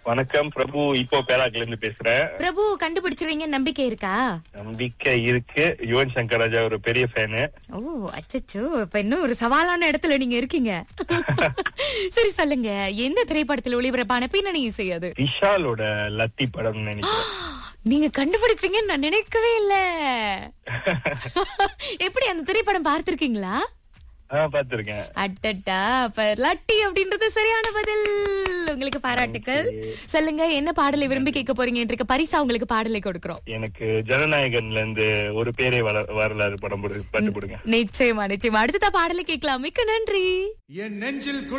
வணக்கம் பிரபு இப்போ பேராக்ல இருந்து பேசுறேன் பிரபு கண்டுபிடிச்சிருவீங்க நம்பிக்கை இருக்கா நம்பிக்கை இருக்கு யுவன் சங்கர் ராஜா ஒரு பெரிய ஃபேனு ஓ அச்சச்சோ இப்ப இன்னும் ஒரு சவாலான இடத்துல நீங்க இருக்கீங்க சரி சொல்லுங்க எந்த திரைப்படத்துல ஒளிபரப்பான பின்னணி இசை அது விஷாலோட லத்தி படம் நினைக்கிறேன் நீங்க கண்டுபிடிப்பீங்கன்னு நான் நினைக்கவே இல்ல எப்படி அந்த திரைப்படம் பார்த்திருக்கீங்களா ஆஹ் பாத்திருக்கேன் அட்டட்டா அப்ப லட்டி அப்படின்றது சரியான பதில் உங்களுக்கு பாராட்டுக்கள் சொல்லுங்க என்ன பாடலை விரும்பி கேட்க போறீங்க பரிசா உங்களுக்கு பாடலை கொடுக்கிறோம் எனக்கு ஜனநாயகன்ல இருந்து ஒரு பேரே வர வரலாறு படம் போடு- பாட்டு போடுங்க நிச்சயமா நிச்சயமா அடுத்ததா பாடலை கேட்கலாம் மிக்க நன்றி என் நெஞ்சில்